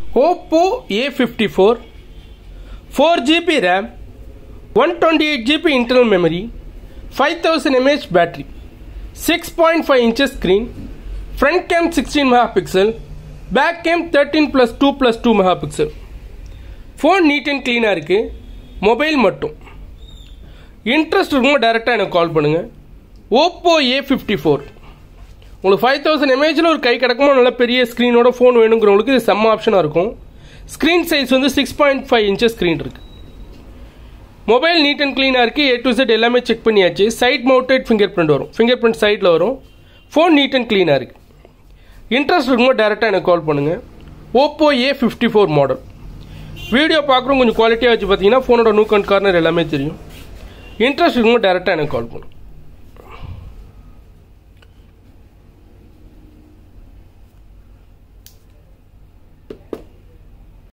Oppo A fifty four four GB RAM one twenty eight GB internal memory five thousand mAh battery six point five inches screen front cam sixteen mega pixel back cam thirteen plus two plus two mega pixel phone neat and க்ளீனாக இருக்குது mobile மட்டும் interest இருக்கும்போது டேரெக்டாக எனக்கு call பண்ணுங்கள் Oppo A fifty four உங்களுக்கு five thousand எம்ஏஹெச்சில் ஒரு கை கிடக்குமோ நல்ல பெரிய ஸ்க்ரீனோட ஃபோன் வேணுங்கிறவங்களுக்கு இது செம்ம ஆப்ஷனாக இருக்கும் ஸ்க்ரீன் சைஸ் வந்து six point five inches screen இருக்குது மொபைல் நீட் அண்ட் க்ளீனாக இருக்குது ஏ டு செட் எல்லாமே செக் பண்ணியாச்சு சைட் மவுண்டட் ஃபிங்கர் பிரிண்ட் வரும் ஃபிங்கர் பிரிண்ட் சைடில் வரும் ஃபோன் நீட் அண்ட் க்ளீனாக இருக்குது இன்ட்ரெஸ்ட் இருக்கும்போது டேரெக்டாக எனக்கு கால் பண்ணுங்கள் Oppo A fifty four model video பார்க்குறோம் கொஞ்சம் குவாலிட்டியாக வச்சு பார்த்தீங்கன்னா ஃபோனோட நூக் அண்ட் கார்னர் எல்லாமே தெரியும் இன்ட்ரெஸ்ட் இருக்கும்போது டேரெக்டாக எனக்கு கால் பண்ணுங்கள்